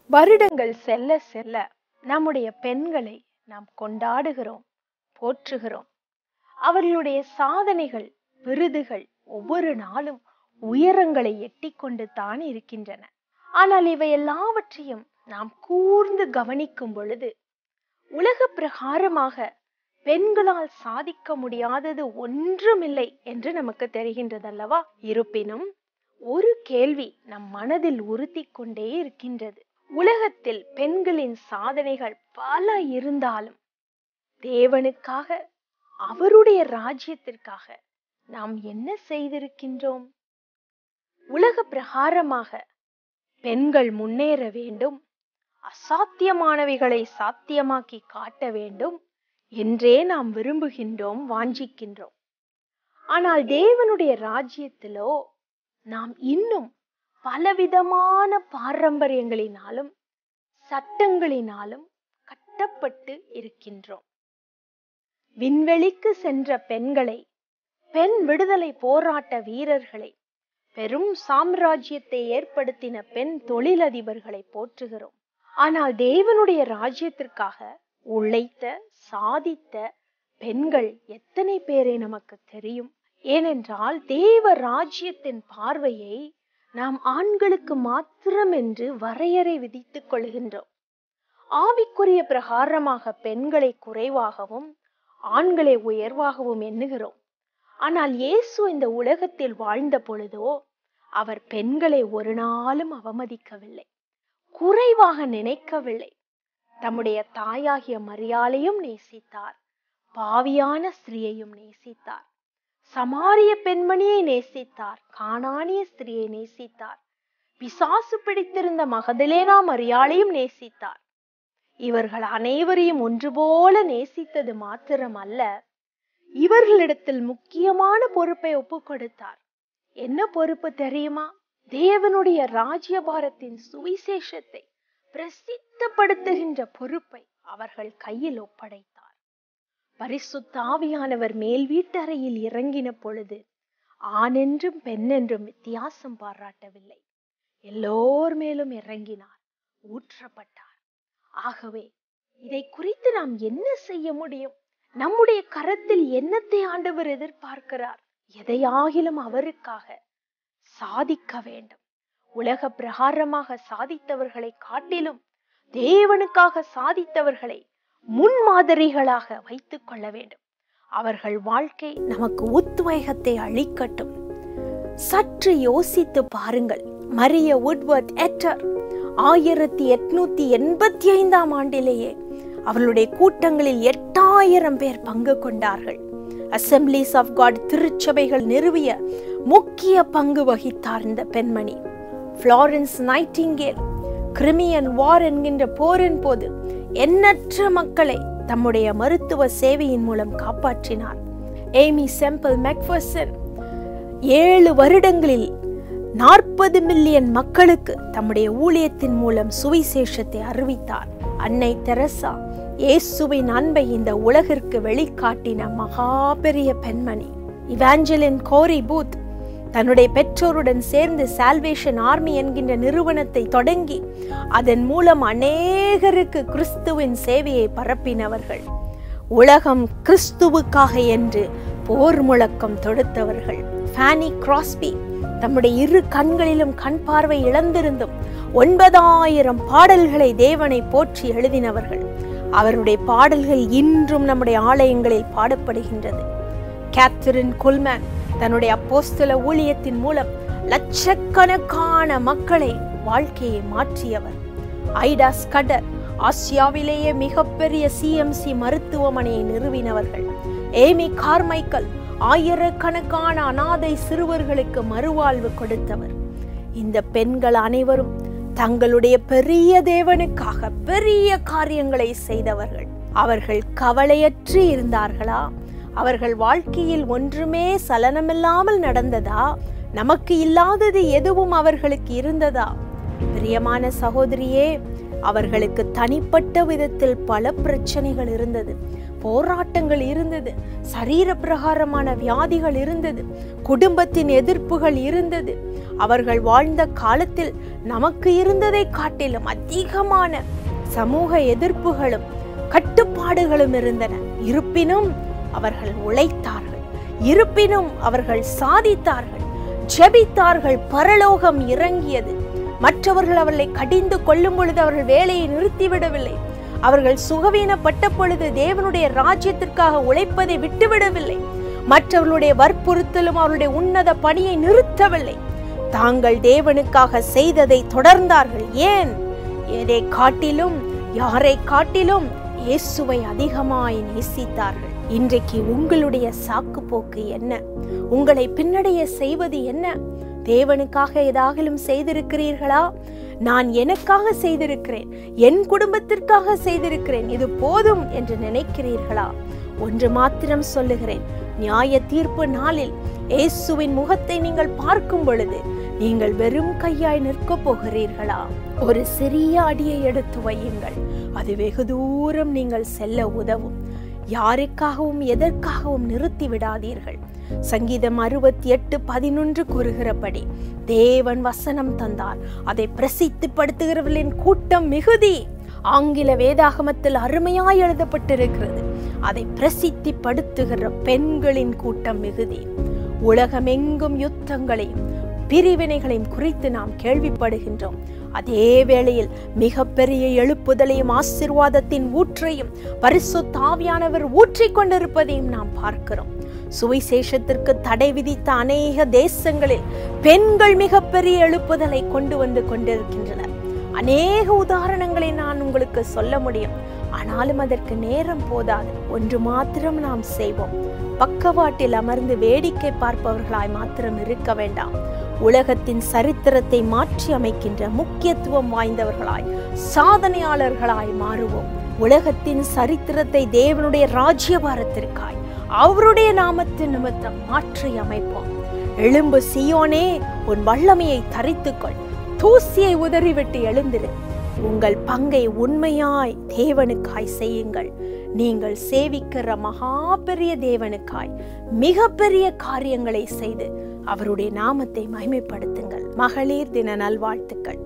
வருடங்கள் செல்ல செல்ல நம்முடைய பெண்களை நாம் கொண்டாடுகிறோம் போற்றுகிறோம் அவர்களுடைய சாதனைகள் விருதுகள் ஒவ்வொரு நாளும் உயரங்களை எட்டிக்கொண்டு தான் இருக்கின்றன ஆனால் இவை எல்லாவற்றையும் நாம் கூர்ந்து கவனிக்கும் பொழுது உலக பிரகாரமாக பெண்களால் சாதிக்க முடியாதது ஒன்றுமில்லை என்று நமக்கு தெரிகின்றதல்லவா இருப்பினும் ஒரு கேள்வி நம் மனதில் உறுத்தி கொண்டே இருக்கின்றது உலகத்தில் பெண்களின் சாதனைகள் பல இருந்தாலும் தேவனுக்காக அவருடைய ராஜ்யத்திற்காக நாம் என்ன செய்திருக்கின்றோம் உலக பிரகாரமாக பெண்கள் முன்னேற வேண்டும் அசாத்தியமானவைகளை சாத்தியமாக்கி காட்ட வேண்டும் என்றே நாம் விரும்புகின்றோம் வாஞ்சிக்கின்றோம் ஆனால் தேவனுடைய ராஜ்யத்திலோ நாம் இன்னும் பலவிதமான பாரம்பரியங்களினாலும் சட்டங்களினாலும் கட்டப்பட்டு இருக்கின்றோம் விண்வெளிக்கு சென்ற பெண்களை பெண் விடுதலை போராட்ட வீரர்களை பெரும் சாம்ராஜ்யத்தை ஏற்படுத்தின பெண் தொழிலதிபர்களை போற்றுகிறோம் ஆனால் தேவனுடைய ராஜ்யத்திற்காக உழைத்த சாதித்த பெண்கள் எத்தனை பேரை நமக்கு தெரியும் ஏனென்றால் தேவ ராஜ்யத்தின் பார்வையை நாம் ஆண்களுக்கு மாத்திரம் என்று வரையறை விதித்துக் கொள்கின்றோம் ஆவிக்குரிய பிரகாரமாக பெண்களை குறைவாகவும் ஆண்களை உயர்வாகவும் எண்ணுகிறோம் ஆனால் இயேசு இந்த உலகத்தில் வாழ்ந்த பொழுதோ அவர் பெண்களை ஒரு நாளும் அவமதிக்கவில்லை குறைவாக நினைக்கவில்லை தம்முடைய தாயாகிய மரியாளையும் நேசித்தார் பாவியான ஸ்திரீயையும் நேசித்தார் சமாரிய பெண்மணியை நேசித்தார் காணானிய ஸ்திரியை நேசித்தார் பிசாசு பிடித்திருந்த மகதலேனா மரியாளையும் நேசித்தார் இவர்கள் அனைவரையும் ஒன்று போல நேசித்தது மாத்திரமல்ல இவர்களிடத்தில் முக்கியமான பொறுப்பை ஒப்புக் கொடுத்தார் என்ன பொறுப்பு தெரியுமா தேவனுடைய ராஜ்யபாரத்தின் சுவிசேஷத்தை பிரசித்தப்படுத்துகின்ற பொறுப்பை அவர்கள் கையில் ஒப்படைத்தார் பரிசுத்தாவியானவர் மேல் வீட்டறையில் இறங்கின பொழுது ஆணென்றும் பெண்ணென்றும் வித்தியாசம் பாராட்டவில்லை எல்லோர் மேலும் இறங்கினார் ஊற்றப்பட்டார் ஆகவே இதை குறித்து நாம் என்ன செய்ய முடியும் நம்முடைய கரத்தில் என்னத்தை ஆண்டவர் எதிர்பார்க்கிறார் எதையாகிலும் அவருக்காக சாதிக்க வேண்டும் உலக பிரகாரமாக சாதித்தவர்களை காட்டிலும் தேவனுக்காக சாதித்தவர்களை முன்மாதிரிகளாக வைத்துக் கொள்ள வேண்டும் அவர்கள் வாழ்க்கை நமக்கு உத்வேகத்தை அளிக்கட்டும் சற்று யோசித்து பாருங்கள் மரிய உட்வர்த் எட்டர் ஆயிரத்தி எட்நூத்தி எண்பத்தி ஐந்தாம் ஆண்டிலேயே அவர்களுடைய கூட்டங்களில் எட்டாயிரம் பேர் பங்கு கொண்டார்கள் அசம்பிளிஸ் ஆஃப் காட் திருச்சபைகள் நிறுவிய முக்கிய பங்கு வகித்தார் இந்த பெண்மணி புளோரன்ஸ் நைட்டிங்கேல் கிரிமியன் வார் என்கின்ற போரின் போது எண்ணற்ற மக்களை தம்முடைய மருத்துவ சேவையின் மூலம் காப்பாற்றினார் ஏமி செம்பிள் மெக்பர்சன் ஏழு வருடங்களில் நாற்பது மில்லியன் மக்களுக்கு தம்முடைய ஊழியத்தின் மூலம் சுவிசேஷத்தை அறிவித்தார் அன்னை தெரசா இயேசுவின் அன்பை இந்த உலகிற்கு வெளிக்காட்டின மகா பெரிய பெண்மணி இவாஞ்சலின் கோரி பூத் தன்னுடைய பெற்றோருடன் சேர்ந்து சால்வேஷன் ஆர்மி என்கின்ற நிறுவனத்தை தொடங்கி அதன் மூலம் அநேகருக்கு கிறிஸ்துவின் சேவையை பரப்பினவர்கள் உலகம் கிறிஸ்துவுக்காக என்று போர் முழக்கம் தொடுத்தவர்கள் ஃபேனி கிராஸ்பி தம்முடைய இரு கண்களிலும் கண் பார்வை இழந்திருந்தும் ஒன்பதாயிரம் பாடல்களை தேவனை போற்றி எழுதினவர்கள் அவருடைய பாடல்கள் இன்றும் நம்முடைய ஆலயங்களில் பாடப்படுகின்றது கேத்ரின் குல்மேன் தன்னுடைய அப்போஸ்தல ஊழியத்தின் மூலம் லட்சக்கணக்கான மக்களை வாழ்க்கையை மாற்றியவர் ஐடா ஸ்கடர் ஆசியாவிலேயே மிகப்பெரிய சிஎம்சி மருத்துவமனையை நிறுவினவர்கள் ஏமி கார்மைக்கல் ஆயிரக்கணக்கான அனாதை சிறுவர்களுக்கு மறுவாழ்வு கொடுத்தவர் இந்த பெண்கள் அனைவரும் தங்களுடைய பெரிய தேவனுக்காக பெரிய காரியங்களை செய்தவர்கள் அவர்கள் கவலையற்று இருந்தார்களா அவர்கள் வாழ்க்கையில் ஒன்றுமே சலனமில்லாமல் நடந்ததா நமக்கு இல்லாதது எதுவும் அவர்களுக்கு இருந்ததா பிரியமான சகோதரியே அவர்களுக்கு தனிப்பட்ட விதத்தில் பல பிரச்சனைகள் இருந்தது போராட்டங்கள் இருந்தது சரீர பிரகாரமான வியாதிகள் இருந்தது குடும்பத்தின் எதிர்ப்புகள் இருந்தது அவர்கள் வாழ்ந்த காலத்தில் நமக்கு இருந்ததை காட்டிலும் அதிகமான சமூக எதிர்ப்புகளும் கட்டுப்பாடுகளும் இருந்தன இருப்பினும் அவர்கள் உழைத்தார்கள் இருப்பினும் அவர்கள் சாதித்தார்கள் ஜெபித்தார்கள் பரலோகம் இறங்கியது மற்றவர்கள் அவர்களை கடிந்து கொள்ளும் பொழுது அவர்கள் வேலையை நிறுத்திவிடவில்லை அவர்கள் சுகவீனப்பட்ட பொழுது தேவனுடைய ராஜ்யத்திற்காக உழைப்பதை விட்டுவிடவில்லை மற்றவர்களுடைய வற்புறுத்தலும் அவருடைய உன்னத பணியை நிறுத்தவில்லை தாங்கள் தேவனுக்காக செய்ததை தொடர்ந்தார்கள் ஏன் எதை காட்டிலும் யாரை காட்டிலும் இயேசுவை அதிகமாய் நேசித்தார்கள் இன்றைக்கு உங்களுடைய சாக்கு போக்கு என்ன உங்களை பின்னடைய செய்வது என்ன தேவனுக்காக ஏதாகிலும் செய்திருக்கிறீர்களா நான் எனக்காக செய்திருக்கிறேன் என் குடும்பத்திற்காக செய்திருக்கிறேன் இது போதும் என்று நினைக்கிறீர்களா ஒன்று மாத்திரம் சொல்லுகிறேன் நியாய தீர்ப்பு நாளில் இயேசுவின் முகத்தை நீங்கள் பார்க்கும் பொழுது நீங்கள் வெறும் கையாய் நிற்கப் போகிறீர்களா ஒரு சிறிய அடியை எடுத்து வையுங்கள் அது வெகு தூரம் நீங்கள் செல்ல உதவும் யாருக்காகவும் எதற்காகவும் நிறுத்தி விடாதீர்கள் சங்கீதம் அறுபத்தி எட்டு பதினொன்று கூறுகிறபடி தேவன் வசனம் தந்தார் அதை பிரசித்திப்படுத்துகிறவர்களின் கூட்டம் மிகுதி ஆங்கில வேதாகமத்தில் அருமையாய் எழுதப்பட்டிருக்கிறது அதை பிரசித்திப்படுத்துகிற பெண்களின் கூட்டம் மிகுதி உலகமெங்கும் யுத்தங்களையும் பிரிவினைகளையும் குறித்து நாம் கேள்விப்படுகின்றோம் அதே வேளையில் மிகப்பெரிய எழுப்புதலையும் ஆசிர்வாதத்தின் ஊற்றையும் பரிசுத்தாவியானவர் ஊற்றிக் கொண்டிருப்பதையும் நாம் பார்க்கிறோம் சுவிசேஷத்திற்கு தடை விதித்த அநேக தேசங்களில் பெண்கள் மிகப்பெரிய எழுப்புதலை கொண்டு வந்து கொண்டிருக்கின்றனர் அநேக உதாரணங்களை நான் உங்களுக்கு சொல்ல முடியும் ஆனாலும் அதற்கு நேரம் போதாது ஒன்று மாத்திரம் நாம் செய்வோம் பக்கவாட்டில் அமர்ந்து வேடிக்கை பார்ப்பவர்களாய் மாத்திரம் இருக்க வேண்டாம் உலகத்தின் சரித்திரத்தை மாற்றி அமைக்கின்ற முக்கியத்துவம் வாய்ந்தவர்களாய் சாதனையாளர்களாய் மாறுவோம் உலகத்தின் சரித்திரத்தை தேவனுடைய ராஜ்யபாரத்திற்காய் அவருடைய நாமத்தின் நிமித்தம் மாற்றி அமைப்போம் எழும்பு சியோனே உன் வல்லமையை தரித்துக்கொள் தூசியை உதறிவிட்டு எழுந்திரு உங்கள் பங்கை உண்மையாய் தேவனுக்காய் செய்யுங்கள் நீங்கள் சேவிக்கிற மகா பெரிய தேவனுக்காய் மிக பெரிய காரியங்களை செய்து அவருடைய நாமத்தை மகிமைப்படுத்துங்கள் மகளிர் தின நல்வாழ்த்துக்கள்